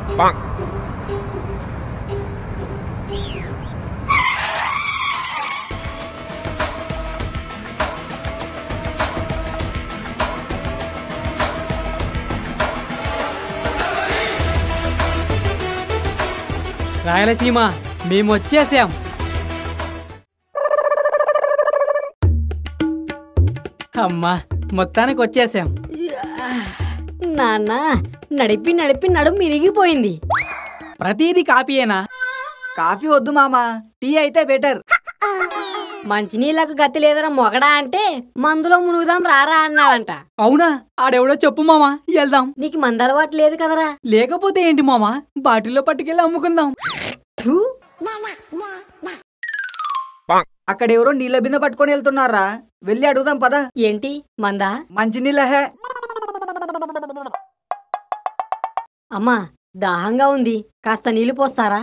రాయలసీమ మేము వచ్చేసాం అమ్మా మొత్తానికి వచ్చేసాం నాన్న నడిపి నడిపి నడుము ఇరిగిపోయింది ప్రతిదీ కాపీయేనా కాఫీ వద్దు మామా టీ అయితే బెటర్ మంచినీళ్ళకు గతి లేదరా మొగడా అంటే మందులో మునుగుదాం రారా అన్నాడంట అవునా ఆడెవడో చెప్పు మామా వెళ్దాం నీకు మందు అలవాటు లేదు కదరా లేకపోతే ఏంటి మామా బాటిల్లో పట్టుకెళ్ళి అమ్ముకుందాం థూ, అక్కడ ఎవరో నీళ్ళ బిందె పట్టుకొని వెళ్తున్నారా వెళ్ళి అడుగుదాం పదా ఏంటి మందా మంచి నీళ్ళ హే అమ్మా దాహంగా ఉంది కాస్త నీళ్లు పోస్తారా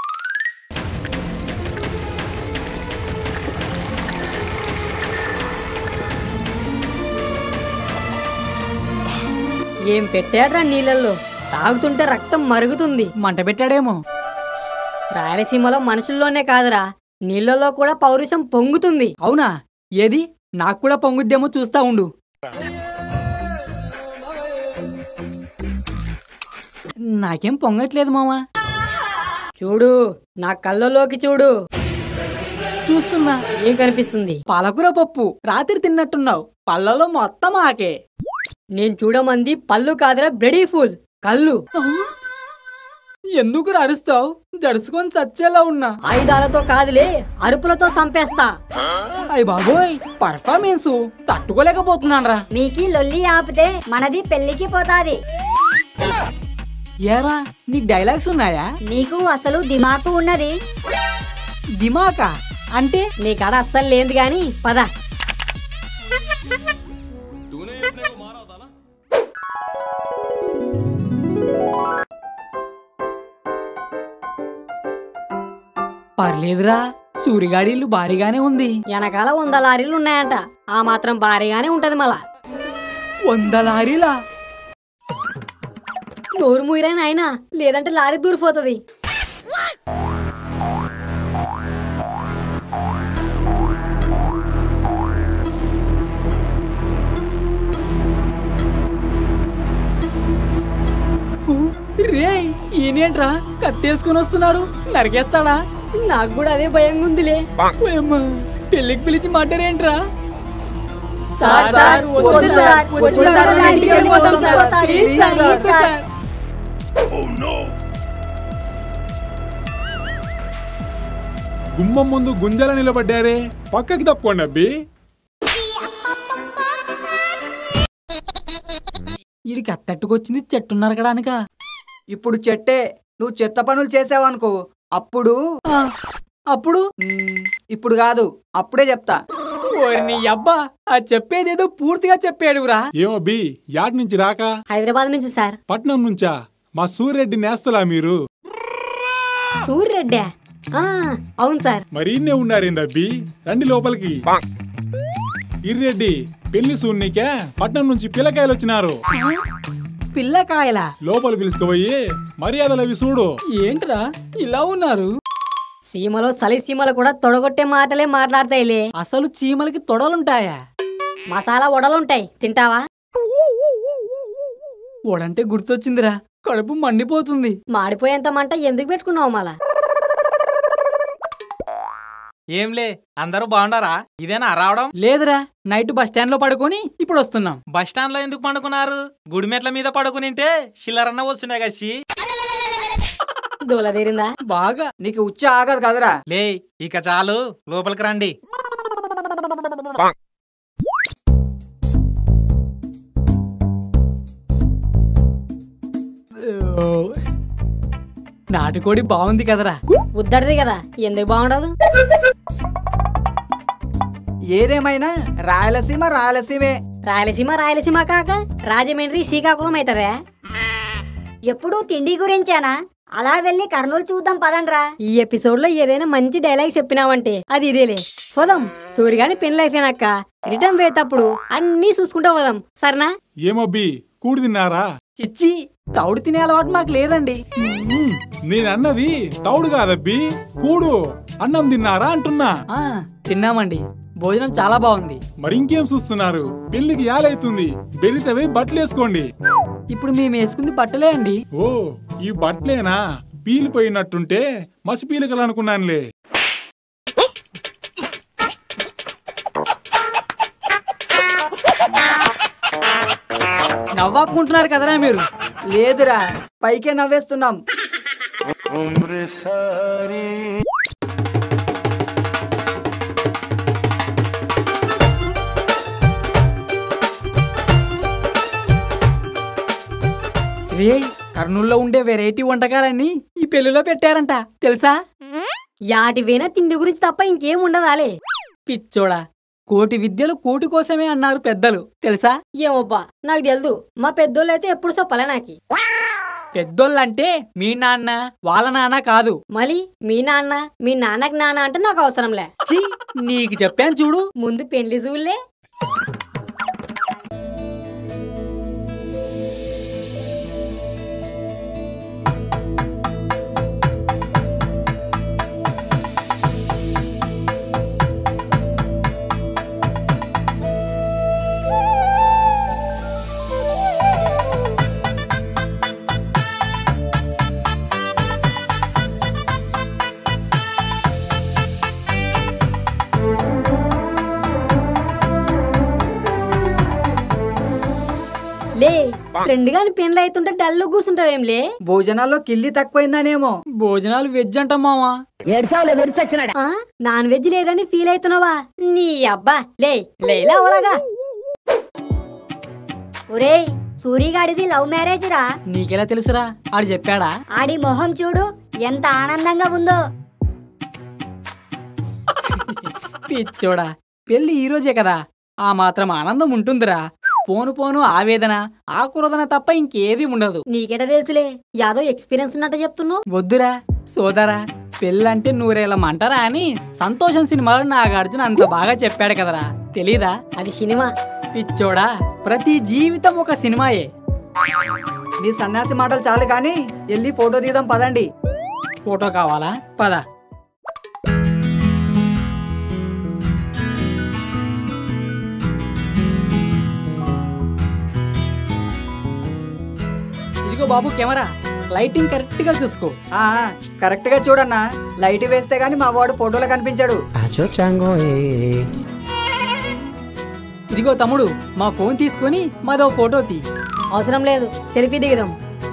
ఏం పెట్టాడ్రా నీళ్ళల్లో తాగుతుంటే రక్తం మరుగుతుంది మంట పెట్టాడేమో రాయలసీమలో మనుషుల్లోనే కాదురా నీళ్ళల్లో కూడా పౌరుషం పొంగుతుంది అవునా ఏది నాకు కూడా పొంగుద్దేమో చూస్తా ఉండు నాకేం పొంగట్లేదు మామా చూడు నా కళ్ళలోకి చూడు చూస్తున్నా ఏం కనిపిస్తుంది పాలకూర పప్పు రాత్రి తిన్నట్టున్నావు పళ్ళలో మొత్తం ఆకే నేను చూడమంది పళ్ళు కాదురా బ్రెడీ ఫుల్ కళ్ళు ఎందుకు అరుస్తావు జడుసుకొని చచ్చేలా ఉన్నా ఆయుధాలతో కాదులే అరుపులతో సంపేస్తా అయ్య బాబోయ్ పర్ఫార్మెన్స్ తట్టుకోలేకపోతున్నానరా మీకి లొల్లి ఆపితే మనది పెళ్లికి పోతాది ఏరా నీకు డైలాగ్స్ ఉన్నాయా నీకు అసలు దిమాకు ఉన్నది దిమాకా అంటే నీ కాడ అస్సలు లేదు గాని పద పర్లేదురా సూరిగాడిల్లు భారీగానే ఉంది వెనకాల వంద లారీలు ఉన్నాయంట ఆ మాత్రం భారీగానే ఉంటది మళ్ళా వంద లారీలా నోరు మూయరాని ఆయన లేదంటే లారీ దూరిపోతుంది రే ఈయనేంట్రా కత్తేసుకొని వస్తున్నాడు నరికేస్తాడా నాకు కూడా అదే భయంగా ఉందిలే ఓయమ్మ, పెళ్ళికి పిలిచి మాట్లాడేంట్రా సార్, సార్, వద్దు సార్, వద్దు సార్, నా ఇంటికి వెళ్ళిపోతాం సార్. ప్లీజ్ సార్, వద్దు సార్. గుమ్మం ముందు గుంజల నిలబడ్డారే పక్కకి తప్పుకోండి అబ్బి ఈడికి అత్తట్టుకొచ్చింది చెట్టు నరకడానిక ఇప్పుడు చెట్టే నువ్వు చెత్త పనులు చేసావనుకో అప్పుడు అప్పుడు మ్, ఇప్పుడు కాదు అప్పుడే చెప్తా ఓరి నీ అబ్బా ఆ చెప్పేదేదో పూర్తిగా చెప్పాడురా ఏమబ్బి యాడ్ నుంచి రాక హైదరాబాద్ నుంచి సార్ పట్నం నుంచా మా సూర్యరెడ్డి నేస్తలా మీరు సూర్యరెడ్డా ఆ, అవును సార్ మరి ఇన్నే ఉన్నారేందబ్బి రండి లోపలికి ఇర్రెడ్డి పెళ్లి సూర్నికే పట్నం నుంచి పిల్లకాయలు వచ్చినారు పిల్లకాయల లోపల పిలుచుకుపోయి మర్యాదలు అవి చూడు ఏంట్రా ఇలా ఉన్నారు సీమలో సలి సీమలు కూడా తొడగొట్టే మాటలే మాట్లాడతాయిలే అసలు చీమలకి తొడలుంటాయా మసాలా వడలుంటాయి తింటావా ఓడంటే గుర్తొచ్చిందిరా కడుపు మండిపోతుంది మాడిపోయేంత మంట ఎందుకు పెట్టుకున్నావు మళ్ళా ఏంలే అందరూ బాగుండారా ఇదేనా రావడం లేదురా నైట్ బస్ స్టాండ్ లో పడుకొని ఇప్పుడు వస్తున్నాం బస్ స్టాండ్ లో ఎందుకు పండుకున్నారు గుడిమెట్ల మీద పడుకునింటే చిల్లరన్న వస్తుండే కసి దూల తీరిందా బాగా నీకు ఉచ్చ ఆగదు కదరా లే ఇక చాలు లోపలికి రండి ఓ, నాటుకోడి బాగుంది కదరా ఉద్దరిది కదా ఎందుకు బాగుండదు ఏదేమైనా రాయలసీమ రాయలసీమే రాయలసీమ రాయలసీమ కాక రాజమండ్రి శ్రీకాకుళం అవుతుందా ఎప్పుడూ తిండి గురించేనా అలా వెళ్ళి కర్నూలు చూద్దాం పదండ్రా ఈ ఎపిసోడ్ లో ఏదైనా మంచి డైలాగ్ చెప్పినావంటే అది ఇదేలే పోదాం సూర్యగాని పెళ్లి అయిపోయినాక రిటర్న్ పోయేటప్పుడు అన్నీ చూసుకుంటా పోదాం సరేనా ఏమబ్బి కూడి తిన్నారా చిచ్చి తౌడు తినే అలవాటు మాకు లేదండి మ్మ్. నేనన్నది తౌడు కాదబ్బి కూడు అన్నం తిన్నారా అంటున్నా ఆ తిన్నామండి భోజనం చాలా బాగుంది మరి ఇంకేం చూస్తున్నారు పెళ్లికి యాలైతుంది బెరితవి బట్టలు వేసుకోండి ఇప్పుడు మేము వేసుకుంది బట్టలే అండి ఓ ఈ బట్టలేనా పీలిపోయినట్టుంటే మసి పీలికలు అనుకున్నానులే నవ్వాపుకుంటున్నారు కదరా మీరు లేదురా పైకే నవ్వేస్తున్నాం రే కర్నూల్లో ఉండే వెరైటీ వంటకాలన్నీ ఈ పెళ్లిలో పెట్టారంట తెలుసా యాటివైనా తిండి గురించి తప్ప ఇంకేం ఉండదాలే పిచ్చోడా కోటి విద్యలు కోటి కోసమే అన్నారు పెద్దలు తెలుసా ఏమోబ్బా నాకు తెలుదు మా పెద్దోళ్ళు అయితే ఎప్పుడు చెప్పలే నాకి పెద్దోళ్ళంటే మీ నాన్న వాళ్ళ నాన్న కాదు మళ్ళీ మీ నాన్న మీ నాన్నకి నాన్న అంటే నాకు అవసరంలే ఛీ, నీకు చెప్పాను చూడు ముందు పెళ్లి చూలే లే ఫ్రెండ్ గాని పెళ్లి అవుతుంటే డల్లు కూర్చుంటావేంలే భోజనాల్లో కిల్లి తక్కువైందనేమో భోజనాలు వెజ్ అంట మావా ఆ నాన్ వెజ్ లేదని ఫీల్ అవుతున్నావా నీ అబ్బా లే లేలా అవలాగా ఒరేయ్ సూరిగాడిది లవ్ మ్యారేజ్ రా నీకెలా తెలుసురా ఆడు చెప్పాడా ఆడి మొహం చూడు ఎంత ఆనందంగా ఉందో పిచ్చోడా పెళ్లి ఈ రోజే కదా ఆ మాత్రం ఆనందం ఉంటుందిరా పోను పోను ఆవేదన ఆకురోదన తప్ప ఇంకేది ఉండదు నీకెట తెలుసులే యాదో ఎక్స్పీరియన్స్ ఉన్నట్టు చెప్తున్నావు వద్దురా సోదరా పెళ్ళంటే నూరేళ్ళ మంటరా అని సంతోషం సినిమాలో నాగార్జున అంత బాగా చెప్పాడు కదరా తెలీదా అది సినిమా పిచ్చోడా ప్రతి జీవితం ఒక సినిమాయే నీ సన్యాసి మాటలు చాలు కానీ వెళ్ళి ఫోటో తీద్దాం పదండి ఫోటో కావాలా పద ఇదిగో బాబు కెమెరా లైటింగ్ కరెక్ట్ గా చూసుకో ఆ కరెక్ట్ గా చూడన్నా లైట్ వేస్తే గానీ మా వాడు ఫోటోలో కనిపించాడు Acho chango eh. ఇదిగో తమ్ముడు మా ఫోన్ తీసుకొని మాదో ఫోటో తీ అవసరం లేదు సెల్ఫీ దిగుదాం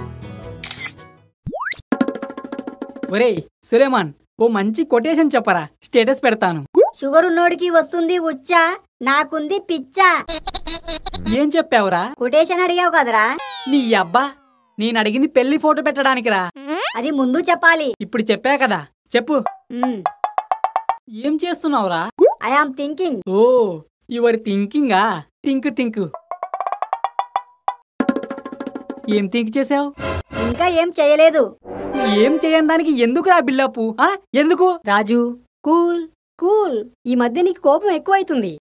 ఒరేయ్ సులేమాన్ ఓ మంచి కొటేషన్ చెప్పరా స్టేటస్ పెడతాను షుగర్ ఉన్నోడికి వస్తుంది ఉచ్చా నాకుంది పిచ్చా ఏం చెప్పావురా కొటేషన్ అడిగావు కదరా నీ అబ్బా నేను అడిగింది పెళ్లి ఫోటో పెట్టడానికిరా అది ముందు చెప్పాలి ఇప్పుడు చెప్పా కదా చెప్పు ఏం చేస్తున్నావురా I am thinking oh your థింకింగా థింక్ థింక్ ఏం థింక్ చేసావు ఇంకా ఏం చేయలేదు ఏం చేయని దానికి ఎందుకురా బిల్డప్ ఆ ఎందుకు రాజు కూల్ కూల్ ఈ మధ్య నీకు కోపం ఎక్కువైతుంది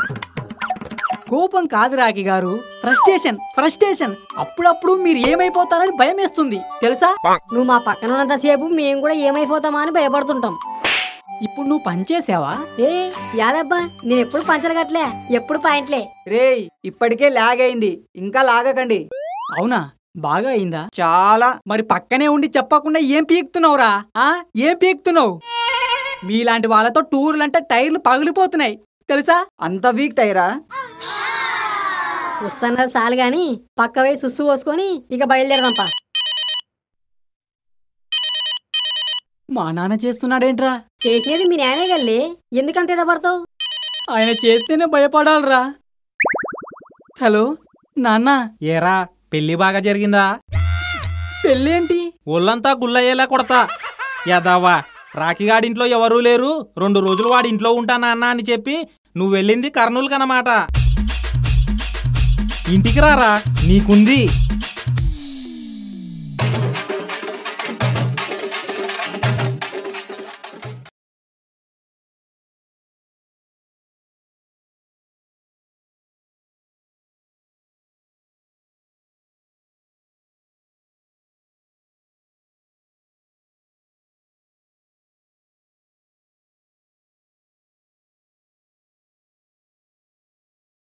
కోపం కాదు రాకి గారు ఫ్రస్ట్రేషన్ ఫ్రస్ట్రేషన్ అప్పుడప్పుడు మీరు ఏమైపోతారని భయం వేస్తుంది తెలుసా నువ్వు మా పక్కన ఉన్నంతసేపు మేము కూడా ఏమైపోతామా అని భయపడుతుంటాం ఇప్పుడు నువ్వు పనిచేసావా ఏ యాదబ్బా నేను ఎప్పుడు పంచలు కట్టలే ఎప్పుడు పాయింట్లే రేయ్ ఇప్పటికే లాగ్ అయింది ఇంకా లాగకండి అవునా బాగా అయిందా చాలా మరి పక్కనే ఉండి చెప్పకుండా ఏం పీకుతున్నావురా ఆ ఏం పీకుతున్నావు మీలాంటి వాళ్ళతో టూర్లంటే టైర్లు పగిలిపోతున్నాయి తెలుసా అంత వీక్ టైరా వస్తున్నది చాలు గాని పక్క పోయి సుస్సు పోసుకొని ఇక బయలుదేరదాంపా మా నాన్న చేస్తున్నాడేంట్రా చేసినది మీ నానే గల్లే ఎందుకంత ఎదపడతావు ఆయన చేస్తేనే భయపడాలరా హలో నాన్న ఏరా పెళ్లి బాగా జరిగిందా పెళ్ళేంటి ఒళ్ళంతా గుల్లయ్యేలా కొడతా యదావా రాకిగాడింట్లో ఎవరూ లేరు రెండు రోజులు వాడి ఇంట్లో ఉంటానా అన్న అని చెప్పి నువ్వు వెళ్ళింది కర్నూలు కనమాట ఇంటికి రారా నీకుంది